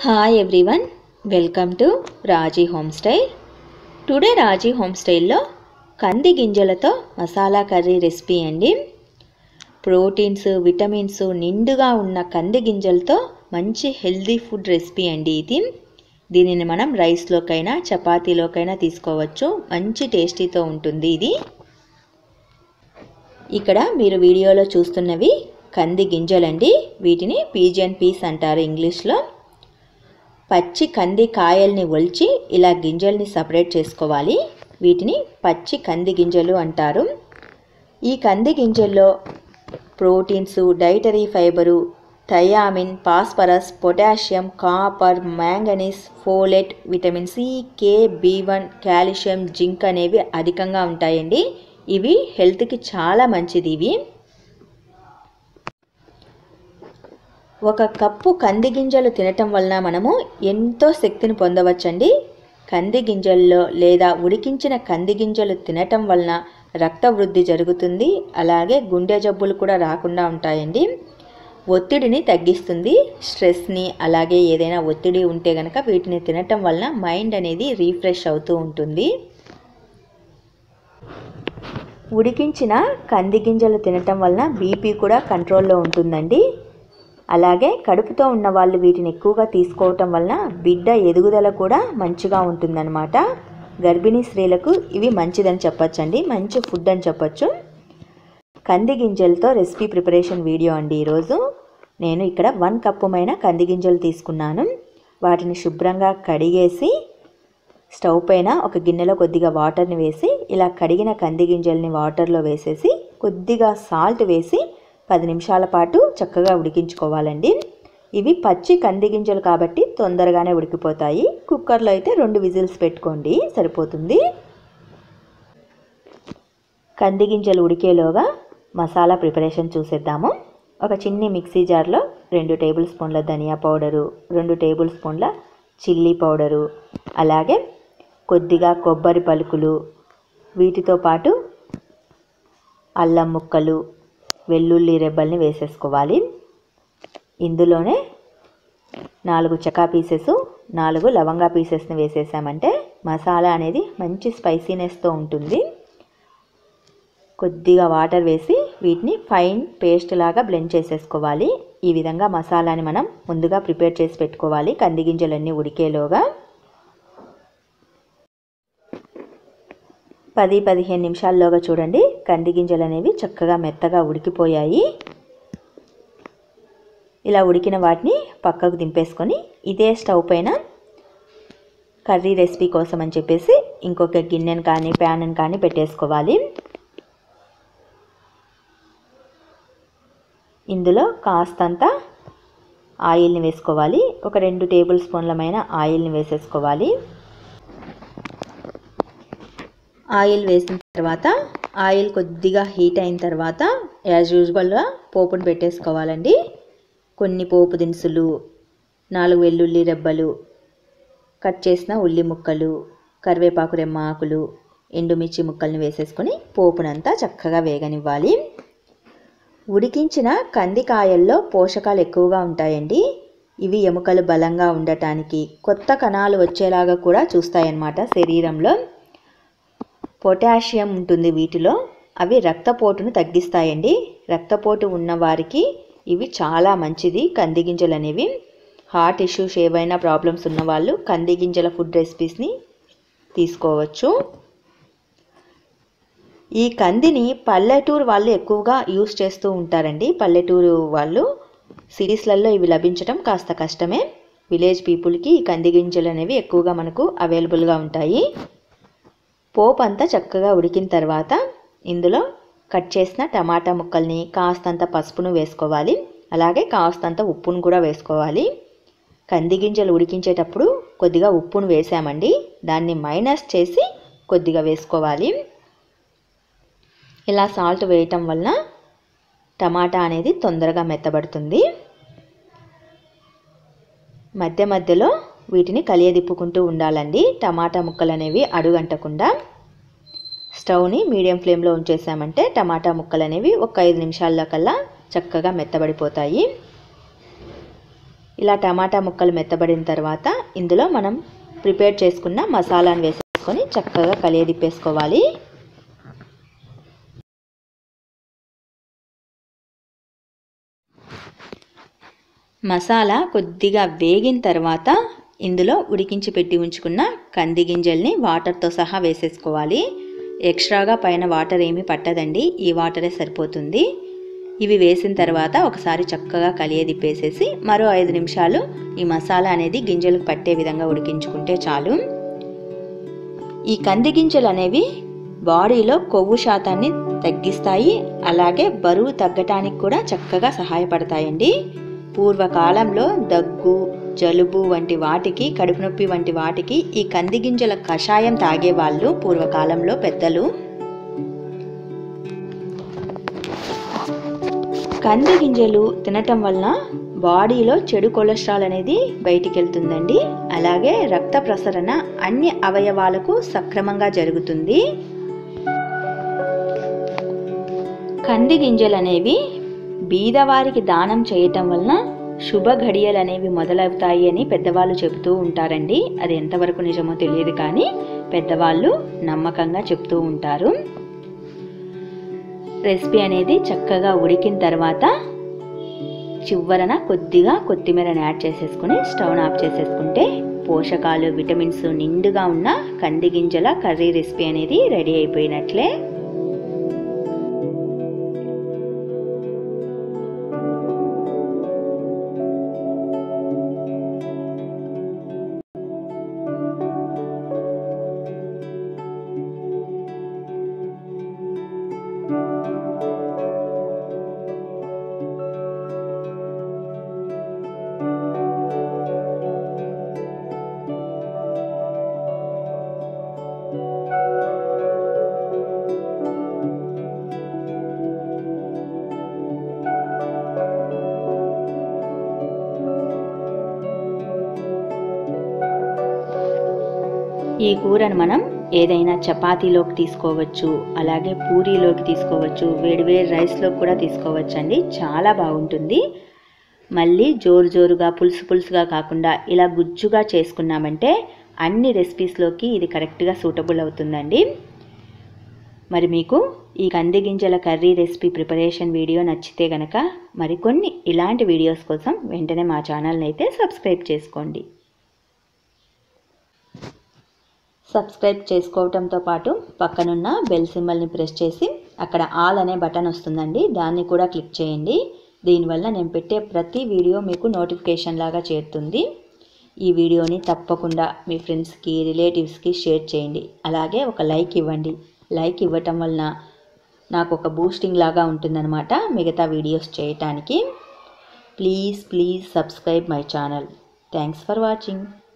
hi everyone welcome to Raji home style today Raji home స్టైల్లో కంది గింజలతో మసాలా కర్రీ రెసిపీ అండి ప్రోటీన్స్ విటమిన్స్ నిండుగా ఉన్న కంది గింజలతో మంచి హెల్దీ ఫుడ్ రెసిపీ అండి ఇది దీనిని మనం రైస్లోకైనా చపాతీలోకైనా తీసుకోవచ్చు మంచి టేస్టీతో ఉంటుంది ఇది ఇక్కడ మీరు వీడియోలో చూస్తున్నవి కంది గింజలండి వీటిని పీజియన్ పీస్ అంటారు ఇంగ్లీష్లో పచ్చి కంది కాయల్ని ఒలిచి ఇలా గింజల్ని సపరేట్ చేసుకోవాలి వీటిని పచ్చి కంది గింజలు అంటారు ఈ కంది గింజల్లో proteins dietary fibre thiamine phosphorus potassium copper manganese folate vitamin C K B one calcium zinc అనేవి అధికంగా ఉంటాయండి ఇవి హెల్త్కి చాలా మంచిది ఇవి ఒక కప్పు కంది గింజలు తినటం వలన మనము ఎంతో శక్తిని పొందవచ్చండి కంది గింజల్లో లేదా ఉడికించిన కంది గింజలు తినటం వలన రక్త వృద్ధి జరుగుతుంది అలాగే గుండె జబ్బులు కూడా రాకుండా ఉంటాయండి ఒత్తిడిని తగ్గిస్తుంది స్ట్రెస్ని అలాగే ఏదైనా ఒత్తిడి ఉంటే కనుక వీటిని తినటం వలన మైండ్ అనేది రీఫ్రెష్ అవుతూ ఉంటుంది ఉడికించిన కంది గింజలు తినటం వలన బీపీ కూడా కంట్రోల్లో ఉంటుందండి అలాగే కడుపుతో ఉన్న వాళ్ళు వీటిని ఎక్కువగా తీసుకోవటం వలన బిడ్డ ఎదుగుదల కూడా మంచిగా ఉంటుందన్నమాట గర్భిణీ స్త్రీలకు ఇవి మంచిదని చెప్పచ్చండి మంచి ఫుడ్ అని చెప్పచ్చు కంది గింజలతో రెసిపీ ప్రిపరేషన్ వీడియో అండి ఈరోజు నేను ఇక్కడ వన్ కప్పుమైన కంది గింజలు తీసుకున్నాను వాటిని శుభ్రంగా కడిగేసి స్టవ్ పైన ఒక గిన్నెలో కొద్దిగా వాటర్ని వేసి ఇలా కడిగిన కంది గింజల్ని వాటర్లో వేసేసి కొద్దిగా సాల్ట్ వేసి పది నిమిషాల పాటు చక్కగా ఉడికించుకోవాలండి ఇవి పచ్చి కంది గింజలు కాబట్టి తొందరగానే ఉడికిపోతాయి కుక్కర్లో అయితే రెండు విజిల్స్ పెట్టుకోండి సరిపోతుంది కంది గింజలు ఉడికేలోగా మసాలా ప్రిపరేషన్ చూసేద్దాము ఒక చిన్ని మిక్సీ జార్లో రెండు టేబుల్ స్పూన్ల ధనియా పౌడరు రెండు టేబుల్ స్పూన్ల చిల్లీ పౌడరు అలాగే కొద్దిగా కొబ్బరి పలుకులు వీటితో పాటు అల్లం ముక్కలు వెల్లుల్లి రెబ్బల్ని వేసేసుకోవాలి ఇందులోనే నాలుగు చకా పీసెస్ నాలుగు లవంగా పీసెస్ని వేసేసామంటే మసాలా అనేది మంచి స్పైసీనెస్తో ఉంటుంది కొద్దిగా వాటర్ వేసి వీటిని ఫైన్ పేస్ట్ లాగా బ్లెండ్ చేసేసుకోవాలి ఈ విధంగా మసాలాని మనం ముందుగా ప్రిపేర్ చేసి పెట్టుకోవాలి కంది గింజలన్నీ ఉడికేలోగా పది పదిహేను నిమిషాల్లోగా చూడండి కంది గింజలు అనేవి చక్కగా మెత్తగా ఉడికిపోయాయి ఇలా ఉడికిన వాటిని పక్కకు దింపేసుకొని ఇదే స్టవ్ పైన కర్రీ రెసిపీ కోసం అని చెప్పేసి ఇంకొక గిన్నెను కానీ ప్యాన్ కానీ పెట్టేసుకోవాలి ఇందులో కాస్తంత ఆయిల్ని వేసుకోవాలి ఒక రెండు టేబుల్ స్పూన్లమైన ఆయిల్ని వేసేసుకోవాలి ఆయిల్ వేసిన తర్వాత ఆయిల్ కొద్దిగా హీట్ అయిన తర్వాత యాజ్ యూజువల్గా పోపును పెట్టేసుకోవాలండి కొన్ని పోపు దినుసులు నాలుగు వెల్లుల్లి రెబ్బలు కట్ చేసిన ఉల్లి ముక్కలు కరివేపాకు రెమ్మ ఆకులు ఎండుమిర్చి ముక్కల్ని వేసేసుకొని పోపునంతా చక్కగా వేగనివ్వాలి ఉడికించిన కందికాయల్లో పోషకాలు ఎక్కువగా ఉంటాయండి ఇవి ఎముకలు బలంగా ఉండటానికి కొత్త కణాలు వచ్చేలాగా కూడా చూస్తాయన్నమాట శరీరంలో పొటాషియం ఉంటుంది వీటిలో అవి రక్తపోటును తగ్గిస్తాయండి రక్తపోటు ఉన్న వారికి ఇవి చాలా మంచిది కంది గింజలు అనేవి హార్ట్ ఇష్యూస్ ఏవైనా ప్రాబ్లమ్స్ ఉన్నవాళ్ళు కంది గింజల ఫుడ్ రెసిపీస్ని తీసుకోవచ్చు ఈ కందిని పల్లెటూరు వాళ్ళు ఎక్కువగా యూస్ చేస్తూ ఉంటారండి పల్లెటూరు వాళ్ళు సిటీస్లలో ఇవి లభించడం కాస్త కష్టమే విలేజ్ పీపుల్కి ఈ కంది గింజలు అనేవి ఎక్కువగా మనకు అవైలబుల్గా ఉంటాయి పోపు అంతా చక్కగా ఉడికిన తర్వాత ఇందులో కట్ చేసిన టమాటా ముక్కల్ని కాస్తంత పసుపును వేసుకోవాలి అలాగే కాస్తంత ఉప్పును కూడా వేసుకోవాలి కంది గింజలు ఉడికించేటప్పుడు కొద్దిగా ఉప్పును వేసామండి దాన్ని మైనస్ చేసి కొద్దిగా వేసుకోవాలి ఇలా సాల్ట్ వేయటం వలన టమాటా అనేది తొందరగా మెత్తబడుతుంది మధ్య మధ్యలో వీటిని కలియదిప్పుకుంటూ ఉండాలండి టమాటా ముక్కలు అనేవి అడుగంటకుండా స్టవ్ని మీడియం ఫ్లేమ్లో ఉంచేసామంటే టమాటా ముక్కలు అనేవి ఒక ఐదు నిమిషాల్లో కల్లా చక్కగా మెత్తబడిపోతాయి ఇలా టమాటా ముక్కలు మెత్తబడిన తర్వాత ఇందులో మనం ప్రిపేర్ చేసుకున్న మసాలాను వేసేసుకొని చక్కగా కలియదిప్పేసుకోవాలి మసాలా కొద్దిగా వేగిన తర్వాత ఇందులో ఉడికించి పెట్టి ఉంచుకున్న కంది గింజల్ని వాటర్తో సహా వేసేసుకోవాలి ఎక్స్ట్రాగా పైన వాటర్ ఏమీ పట్టదండి ఈ వాటరే సరిపోతుంది ఇవి వేసిన తర్వాత ఒకసారి చక్కగా కలియదిప్పేసేసి మరో ఐదు నిమిషాలు ఈ మసాలా అనేది గింజలకు పట్టే విధంగా ఉడికించుకుంటే చాలు ఈ కంది గింజలు అనేవి బాడీలో కొవ్వు శాతాన్ని తగ్గిస్తాయి అలాగే బరువు తగ్గటానికి కూడా చక్కగా సహాయపడతాయండి పూర్వకాలంలో దగ్గు జలుబు వంటి వాటికి కడుపు నొప్పి వంటి వాటికి ఈ కంది గింజల కషాయం తాగేవాళ్ళు పూర్వకాలంలో పెద్దలు కంది గింజలు తినటం వలన బాడీలో చెడు కొలెస్ట్రాల్ అనేది బయటికి వెళ్తుందండి అలాగే రక్త ప్రసరణ అన్ని అవయవాలకు సక్రమంగా జరుగుతుంది కంది గింజలు అనేవి బీదవారికి దానం చేయటం వలన శుభ ఘడియలు అనేవి మొదలవుతాయి అని పెద్దవాళ్ళు చెబుతూ ఉంటారండి అది ఎంతవరకు నిజమో తెలియదు కానీ పెద్దవాళ్ళు నమ్మకంగా చెప్తూ ఉంటారు రెసిపీ అనేది చక్కగా ఉడికిన తర్వాత చివరన కొద్దిగా కొత్తిమీరని యాడ్ చేసేసుకుని స్టవ్ ఆఫ్ చేసేసుకుంటే పోషకాలు విటమిన్స్ నిండుగా ఉన్న కంది గింజల కర్రీ రెసిపీ అనేది రెడీ అయిపోయినట్లే ఈ కూరను మనం ఏదైనా చపాతీలోకి తీసుకోవచ్చు అలాగే పూరీలోకి తీసుకోవచ్చు వేడివేడి రైస్లోకి కూడా తీసుకోవచ్చు అండి చాలా బాగుంటుంది మళ్ళీ జోరు జోరుగా పులుసు పులుసుగా కాకుండా ఇలా గుజ్జుగా చేసుకున్నామంటే అన్ని రెసిపీస్లోకి ఇది కరెక్ట్గా సూటబుల్ అవుతుందండి మరి మీకు ఈ కంది గింజల కర్రీ రెసిపీ ప్రిపరేషన్ వీడియో నచ్చితే గనక మరికొన్ని ఇలాంటి వీడియోస్ కోసం వెంటనే మా ఛానల్ని అయితే సబ్స్క్రైబ్ చేసుకోండి సబ్స్క్రైబ్ చేసుకోవటంతో పాటు పక్కనున్న బెల్ సింబల్ని ప్రెస్ చేసి అక్కడ ఆల్ అనే బటన్ వస్తుందండి దాన్ని కూడా క్లిక్ చేయండి దీనివల్ల నేను పెట్టే ప్రతి వీడియో మీకు నోటిఫికేషన్ లాగా చేరుతుంది ఈ వీడియోని తప్పకుండా మీ ఫ్రెండ్స్కి రిలేటివ్స్కి షేర్ చేయండి అలాగే ఒక లైక్ ఇవ్వండి లైక్ ఇవ్వటం వలన నాకు ఒక బూస్టింగ్ లాగా ఉంటుందన్నమాట మిగతా వీడియోస్ చేయటానికి please please subscribe my channel thanks for watching